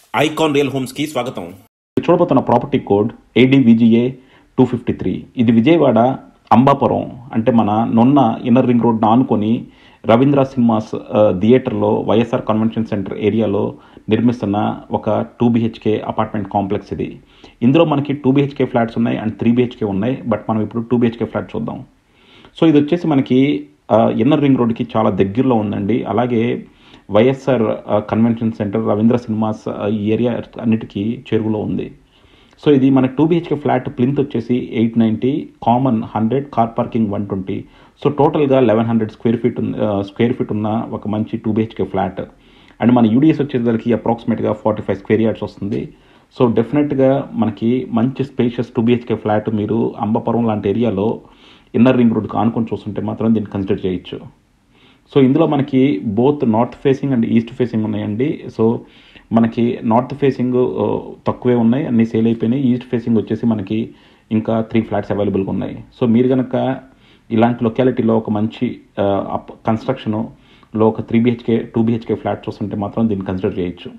icon Real Homes కి స్వాగతం చూడబోతున్న property code ADVGA two fifty three ఇది విజయవాడ అంబాపురం అంటే మన నొన్న ఇన్నర్ రింగ్ రోడ్ ఆనుకొని రవీంద్ర సినిమాస్ ఆ, థియేటర్లో వైఎస్ఆర్ కన్వెన్షన్ సెంటర్ ఏరియాలో నిర్మిస్తున్న ఒక టూ బిహెచ్కే అపార్ట్మెంట్ కాంప్లెక్స్ ఇది ఇందులో మనకి టూ బిహెచ్కే ఫ్లాట్స్ ఉన్నాయి అండ్ త్రీ బిహెచ్కే ఉన్నాయి బట్ మనం ఇప్పుడు టూ బిహెచ్కే ఫ్లాట్ చూద్దాం సో ఇది వచ్చేసి మనకి ఆ, ఇన్నర్ రింగ్ రోడ్కి చాలా దగ్గరలో ఉందండి అలాగే వైఎస్ఆర్ ఆ, కన్వెన్షన్ సెంటర్ రవీంద్ర సినిమాస్ ఆ, ఈ ఏరియా అన్నిటికీ చేరువలో ఉంది సో ఇది మన టూ బిహెచ్కే ఫ్లాట్ ప్లింత్ వచ్చేసి eight ninety common hundred car parking one twenty so టోటల్గా eleven hundred square feet square feet ఉన్న ఒక మంచి టూ బిహెచ్కే ఫ్లాట్ అండ్ మన యూడిఎస్ వచ్చేసరికి అప్రాక్సిమేట్గా ఫార్టీ ఫైవ్ స్క్వేర్ యార్డ్స్ వస్తుంది సో డెఫినెట్గా మనకి మంచి స్పేషియస్ టూ బిహెచ్కే ఫ్లాట్ మీరు అంబపురం లాంటి ఏరియాలో ఇన్నర్ రింగ్ రోడ్కి ఆనుకొని చూస్తుంటే మాత్రం దీన్ని కన్సిడర్ చేయొచ్చు సో ఇందులో మనకి both north facing and east facing ఉన్నాయండి సో మనకి నార్త్ ఫేసింగ్ ఆ, తక్కువే ఉన్నాయి అన్ని సేల్ అయిపోయినాయి ఈస్ట్ ఫేసింగ్ వచ్చేసి మనకి ఇంకా త్రీ ఫ్లాట్స్ అవైలబుల్గా ఉన్నాయి సో మీరు కనుక ఇలాంటి లొకాలిటీలో ఒక మంచి కన్స్ట్రక్షన్లో ఒక three BHK two BHK flat చూస్తుంటే మాత్రం దీన్ని కన్సిడర్ చేయొచ్చు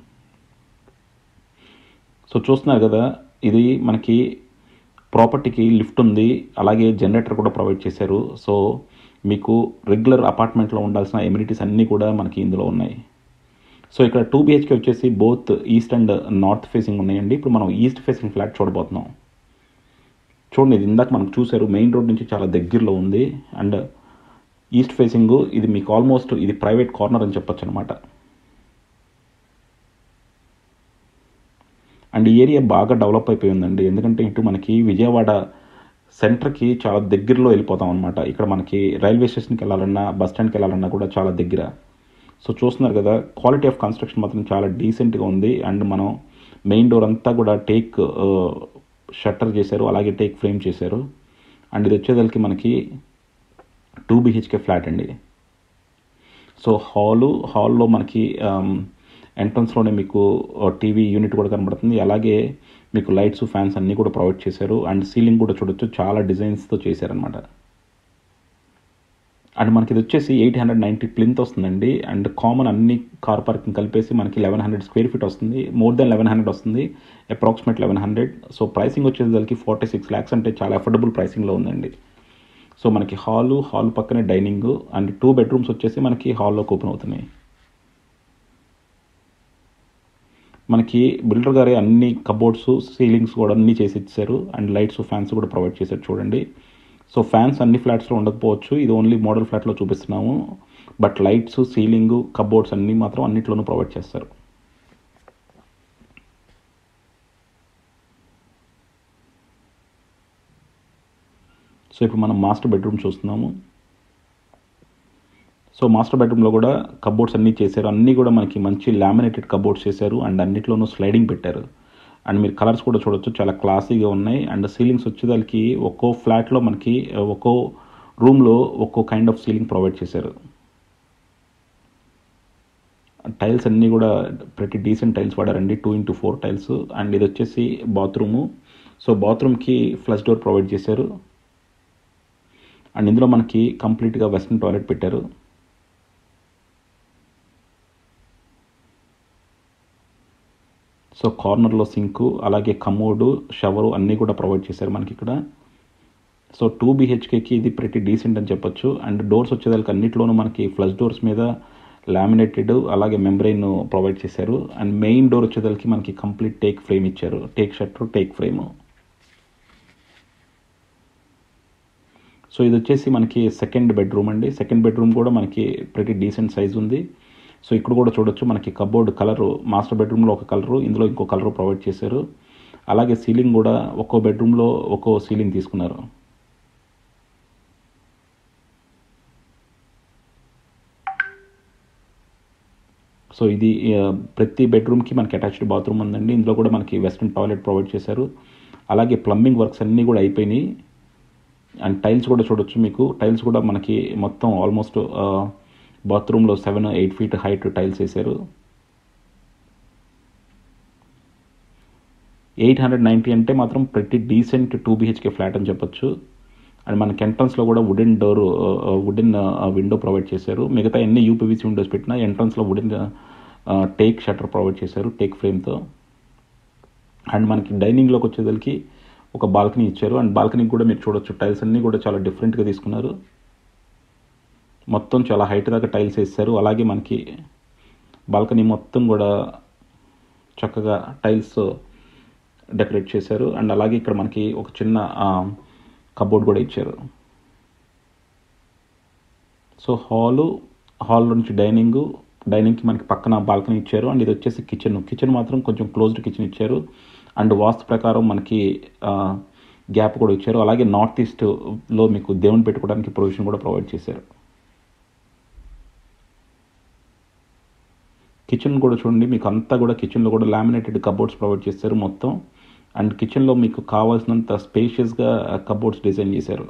సో చూస్తున్నారు కదా ఇది మనకి ప్రాపర్టీకి లిఫ్ట్ ఉంది అలాగే జనరేటర్ కూడా ప్రొవైడ్ చేశారు సో మీకు రెగ్యులర్ అపార్ట్మెంట్లో ఉండాల్సిన ఎమ్యూనిటీస్ అన్నీ కూడా మనకి ఇందులో ఉన్నాయి సో ఇక్కడ టూ బిహెచ్కే వచ్చేసి both east and north facing ఉన్నాయండి ఇప్పుడు మనం ఈస్ట్ ఫేసింగ్ ఫ్లాట్ చూడబోతున్నాం చూడండి ఇది ఇందాక మనం చూసారు మెయిన్ రోడ్ నుంచి చాలా దగ్గరలో ఉంది అండ్ ఈస్ట్ ఫేసింగ్ ఇది మీకు ఆల్మోస్ట్ ఇది ప్రైవేట్ కార్నర్ అని చెప్పొచ్చు అనమాట అండ్ ఈ ఏరియా బాగా డెవలప్ అయిపోయి ఉందండి ఎందుకంటే ఇటు మనకి విజయవాడ సెంటర్కి చాలా దగ్గరలో వెళ్ళిపోతాం అనమాట ఇక్కడ మనకి రైల్వే స్టేషన్కి వెళ్ళాలన్నా బస్ స్టాండ్కి వెళ్ళాలన్నా కూడా చాలా దగ్గర సో చూస్తున్నారు కదా క్వాలిటీ ఆఫ్ కన్స్ట్రక్షన్ మాత్రం చాలా డీసెంట్గా ఉంది అండ్ మనం మెయిన్ డోర్ అంతా కూడా టేక్ షట్టర్ చేశారు అలాగే టేక్ ఫ్రేమ్ చేశారు అండ్ ఇది వచ్చేదానికి మనకి టూ బిహెచ్కే ఫ్లాట్ అండి సో హాలు హాల్లో మనకి ఎంట్రన్స్లోనే మీకు టీవీ యూనిట్ కూడా కనబడుతుంది అలాగే మీకు లైట్స్ ఫ్యాన్స్ అన్నీ కూడా ప్రొవైడ్ చేశారు అండ్ సీలింగ్ కూడా చూడొచ్చు చాలా డిజైన్స్తో చేశారనమాట అండ్ మనకి ఇది వచ్చేసి ఎయిట్ హండ్రెడ్ నైంటీ ప్లింత్ వస్తుందండి అండ్ కామన్ అన్ని కార్ పార్కింగ్ కలిపేసి మనకి లెవెన్ హండ్రెడ్ స్క్వేర్ ఫీట్ వస్తుంది మోర్ దెన్ లెవెన్ హండ్రెడ్ వస్తుంది approximate eleven hundred so pricing వచ్చేసరికి ఫార్టీ సిక్స్ ల్యాక్స్ అంటే చాలా అఫోర్డబుల్ ప్రైసింగ్లో ఉందండి సో మనకి హాలు హాల్ పక్కనే డైనింగ్ అండ్ టూ బెడ్రూమ్స్ వచ్చేసి మనకి హాల్లోకి ఓపెన్ అవుతున్నాయి మనకి బిల్డర్ గారే అన్ని కబోర్డ్స్ సీలింగ్స్ కూడా అన్నీ చేసి ఇచ్చారు అండ్ లైట్స్ ఫ్యాన్స్ కూడా ప్రొవైడ్ చేశారు చూడండి సో ఫ్యాన్స్ అన్ని ఫ్లాట్స్లో ఉండకపోవచ్చు ఇది ఓన్లీ మోడల్ ఫ్లాట్లో చూపిస్తున్నాము బట్ లైట్స్ సీలింగ్ కబోర్డ్స్ అన్నీ మాత్రం అన్నిట్లోనూ ప్రొవైడ్ చేస్తారు సో ఇప్పుడు మనం మాస్టర్ బెడ్రూమ్ చూస్తున్నాము సో మాస్టర్ బెడ్రూమ్లో కూడా కబోర్డ్స్ అన్నీ చేశారు అన్నీ కూడా మనకి మంచి లామినేటెడ్ కబోర్డ్స్ చేశారు అండ్ అన్నిట్లోనూ స్లైడింగ్ పెట్టారు అండ్ మీరు కలర్స్ కూడా చూడొచ్చు చాలా క్లాసీగా ఉన్నాయి అండ్ సీలింగ్స్ వచ్చేదానికి ఒక్కో ఫ్లాట్లో మనకి ఒక్కో రూమ్లో ఒక్కో కైండ్ ఆఫ్ సీలింగ్ ప్రొవైడ్ చేశారు టైల్స్ అన్నీ కూడా ప్రతి డీసెంట్ టైల్స్ వాడారండి two into four tiles and ఇది వచ్చేసి బాత్రూము సో బాత్రూమ్కి ఫ్లష్ డోర్ ప్రొవైడ్ చేశారు అండ్ ఇందులో మనకి కంప్లీట్గా వెస్ట్రన్ టాయిలెట్ పెట్టారు సో కార్నర్లో సింకు అలాగే కమోడు షవరు అన్నీ కూడా ప్రొవైడ్ చేశారు మనకి ఇక్కడ సో టూ బీహెచ్కేకి ఇది ప్రతి డీసెంట్ అని చెప్పొచ్చు అండ్ డోర్స్ వచ్చేదానికి అన్నిట్లోనూ మనకి ఫ్లష్ డోర్స్ మీద లామినేటెడ్ అలాగే మెంబ్రెయిన్ ప్రొవైడ్ చేశారు అండ్ మెయిన్ డోర్ వచ్చేదానికి మనకి కంప్లీట్ టేక్ ఫ్రేమ్ ఇచ్చారు teak shutter teak frame so ఇది వచ్చేసి మనకి సెకండ్ బెడ్రూమ్ అండి సెకండ్ బెడ్రూమ్ కూడా మనకి ప్రతి డీసెంట్ సైజ్ ఉంది సో ఇక్కడ కూడా చూడొచ్చు మనకి కబోర్డ్ కలరు మాస్టర్ బెడ్రూమ్లో ఒక కలరు ఇందులో ఇంకో కలర్ ప్రొవైడ్ చేశారు అలాగే సీలింగ్ కూడా ఒక్కో బెడ్రూమ్లో ఒక్కో సీలింగ్ తీసుకున్నారు సో ఇది ఆ, ప్రతి బెడ్రూమ్కి మనకి అటాచ్డ్ బాత్రూమ్ ఉందండి ఇందులో కూడా మనకి వెస్ట్రన్ టాయిలెట్ ప్రొవైడ్ చేశారు అలాగే ప్లంబింగ్ వర్క్స్ అన్నీ కూడా అయిపోయినాయి అండ్ టైల్స్ కూడా చూడొచ్చు మీకు టైల్స్ కూడా మనకి మొత్తం ఆల్మోస్ట్ బాత్రూంలో seven eight feet height tiles వేశారు ఎయిట్ హండ్రెడ్ నైంటీ అంటే మాత్రం ప్రతి డీసెంట్ టూ బీహెచ్కే ఫ్లాట్ అని చెప్పొచ్చు అండ్ మనకి ఎంట్రన్స్లో కూడా wooden door wooden window provide చేశారు మిగతా ఎన్ని యూపీవీసీ విండోస్ పెట్టినా ఎంట్రన్స్లో వుడెన్ టేక్ షట్టర్ ప్రొవైడ్ చేశారు టేక్ ఫ్రేమ్తో అండ్ మనకి డైనింగ్లోకి వచ్చేసరికి ఒక బాల్కనీ ఇచ్చారు అండ్ బాల్కనీకి కూడా మీరు చూడొచ్చు టైల్స్ అన్నీ కూడా చాలా డిఫరెంట్గా తీసుకున్నారు మొత్తం చాలా హైట్ దాకా టైల్స్ వేస్తారు అలాగే మనకి బాల్కనీ మొత్తం కూడా చక్కగా టైల్స్ డెకరేట్ చేశారు అండ్ అలాగే ఇక్కడ మనకి ఒక చిన్న కబోర్డ్ కూడా ఇచ్చారు సో హాలు హాల్ నుంచి డైనింగ్ డైనింగ్కి మనకి పక్కన బాల్కనీ ఇచ్చారు అండ్ ఇది వచ్చేసి కిచెన్ కిచెన్ మాత్రం కొంచెం క్లోజ్డ్ కిచెన్ ఇచ్చారు అండ్ వాస్తు ప్రకారం మనకి గ్యాప్ కూడా ఇచ్చారు అలాగే నార్త్ ఈస్ట్లో మీకు దేవుని పెట్టుకోవడానికి ప్రొవిజన్ కూడా ప్రొవైడ్ చేశారు కిచెన్ కూడా చూడండి మీకు అంతా కూడా కిచెన్లో కూడా లామినేటెడ్ కబోర్డ్స్ ప్రొవైడ్ చేస్తారు మొత్తం అండ్ కిచెన్లో మీకు కావాల్సినంత స్పేషియస్గా కబోర్డ్స్ డిజైన్ చేశారు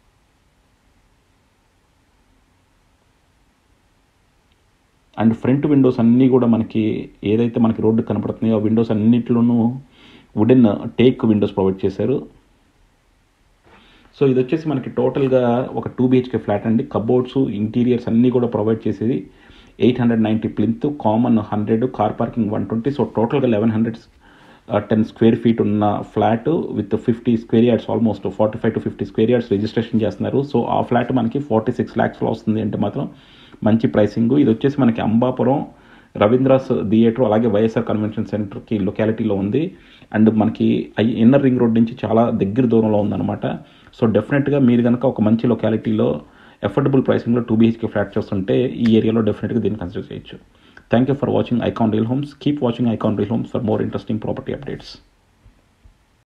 అండ్ ఫ్రంట్ విండోస్ అన్నీ కూడా మనకి ఏదైతే మనకి రోడ్డు కనపడుతున్నాయో ఆ విండోస్ అన్నింటిలోనూ వుడెన్ టేక్ విండోస్ ప్రొవైడ్ చేశారు సో ఇది వచ్చేసి మనకి టోటల్గా ఒక టూ బిహెచ్కే ఫ్లాట్ అండి కబోర్డ్స్ ఇంటీరియర్స్ అన్నీ కూడా ప్రొవైడ్ చేసేది eight hundred ninety plinth common hundred car parking one twenty so టోటల్గా eleven hundred ten square feet ఉన్న flat with fifty square yards almost forty five to fifty square yards registration చేస్తున్నారు so ఆ flat మనకి forty six ల్యాక్స్లో వస్తుంది అంటే మాత్రం మంచి ప్రైసింగ్ ఇది వచ్చేసి మనకి అంబాపురం రవీంద్రాస్ థియేటర్ అలాగే వైఎస్ఆర్ కన్వెన్షన్ సెంటర్కి లొకాలిటీలో ఉంది అండ్ మనకి ఇన్నర్ రింగ్ రోడ్ నుంచి చాలా దగ్గర దూరంలో ఉందన్నమాట సో డెఫినెట్గా మీరు కనుక ఒక మంచి లొకాలిటీలో ఎఫోర్డబుల్ ప్రైసింగ్లో టూ బీహెచ్కే ఫ్లాట్ చేస్తుంటే ఈ ఏరియాలో డెఫినెట్గా దీన్ని కన్సిడర్ చేయొచ్చు thank you for watching Icon Real Homes keep watching Icon Real Homes for more interesting property updates